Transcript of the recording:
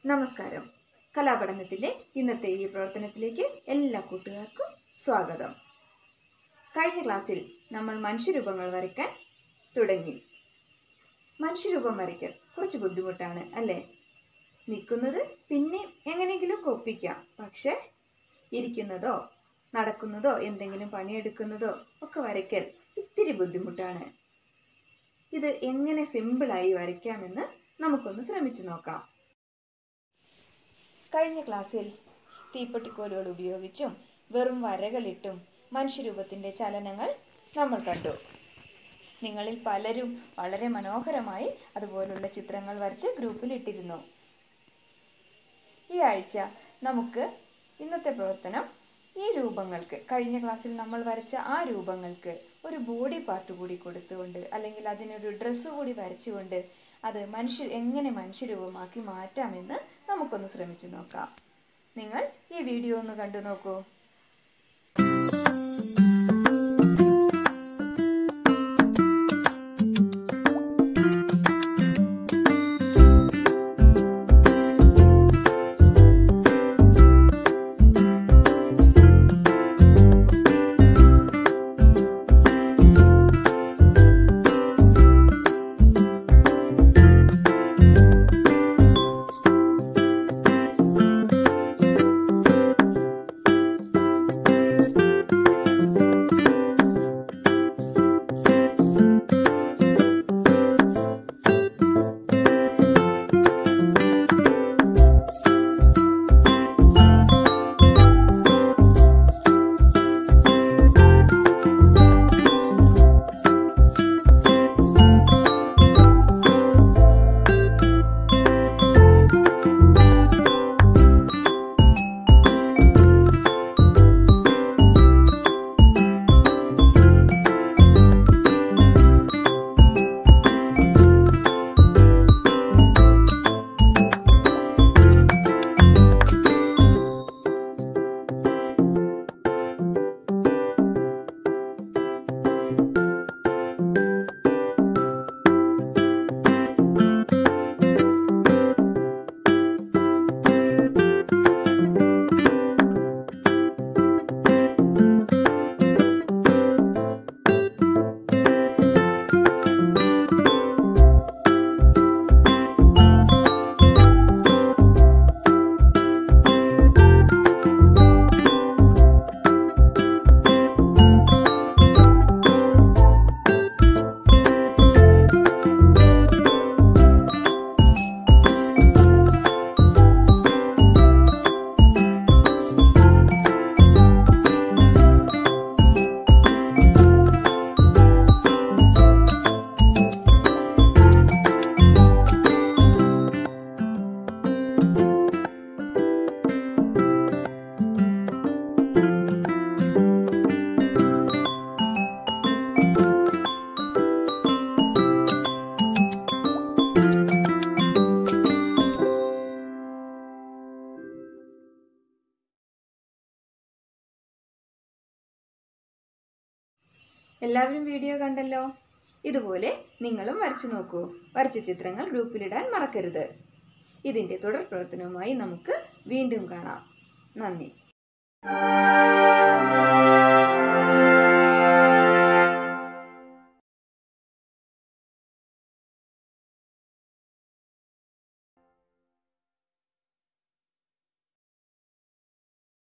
നമസ്കാരം കലാപഠനത്തിൻ്റെ ഇന്നത്തെ ഈ പ്രവർത്തനത്തിലേക്ക് എല്ലാ കൂട്ടുകാർക്കും സ്വാഗതം കഴിഞ്ഞ ക്ലാസ്സിൽ നമ്മൾ മനുഷ്യരൂപങ്ങൾ വരയ്ക്കാൻ തുടങ്ങി മനുഷ്യരൂപം വരയ്ക്കൽ കുറച്ച് ബുദ്ധിമുട്ടാണ് അല്ലേ നിൽക്കുന്നത് പിന്നെ എങ്ങനെയെങ്കിലും ഒപ്പിക്കാം പക്ഷെ ഇരിക്കുന്നതോ നടക്കുന്നതോ എന്തെങ്കിലും പണിയെടുക്കുന്നതോ ഒക്കെ വരയ്ക്കൽ ഇത്തിരി ബുദ്ധിമുട്ടാണ് ഇത് എങ്ങനെ സിമ്പിളായി വരയ്ക്കാമെന്ന് നമുക്കൊന്ന് ശ്രമിച്ചു നോക്കാം കഴിഞ്ഞ ക്ലാസ്സിൽ തീപ്പെട്ടിക്കോലുകൾ ഉപയോഗിച്ചും വെറും വരകളിട്ടും മനുഷ്യരൂപത്തിൻ്റെ ചലനങ്ങൾ നമ്മൾ കണ്ടു നിങ്ങളിൽ പലരും വളരെ മനോഹരമായി അതുപോലുള്ള ചിത്രങ്ങൾ വരച്ച് ഗ്രൂപ്പിൽ ഇട്ടിരുന്നു ഈ ആഴ്ച നമുക്ക് ഇന്നത്തെ പ്രവർത്തനം ഈ രൂപങ്ങൾക്ക് കഴിഞ്ഞ ക്ലാസ്സിൽ നമ്മൾ വരച്ച ആ രൂപങ്ങൾക്ക് ഒരു ബോഡി പാർട്ട് കൂടി കൊടുത്തുകൊണ്ട് അല്ലെങ്കിൽ അതിനൊരു ഡ്രസ്സ് കൂടി വരച്ചുകൊണ്ട് അത് മനുഷ്യ എങ്ങനെ മനുഷ്യരൂപമാക്കി മാറ്റാമെന്ന് നമുക്കൊന്ന് ശ്രമിച്ചു നോക്കാം നിങ്ങൾ ഈ വീഡിയോ ഒന്ന് കണ്ടു നോക്കൂ എല്ലാവരും വീഡിയോ കണ്ടല്ലോ ഇതുപോലെ നിങ്ങളും വരച്ചു നോക്കൂ വരച്ച ചിത്രങ്ങൾ ഗ്രൂപ്പിലിടാൻ മറക്കരുത് ഇതിൻ്റെ തുടർ പ്രവർത്തനവുമായി നമുക്ക് വീണ്ടും കാണാം നന്ദി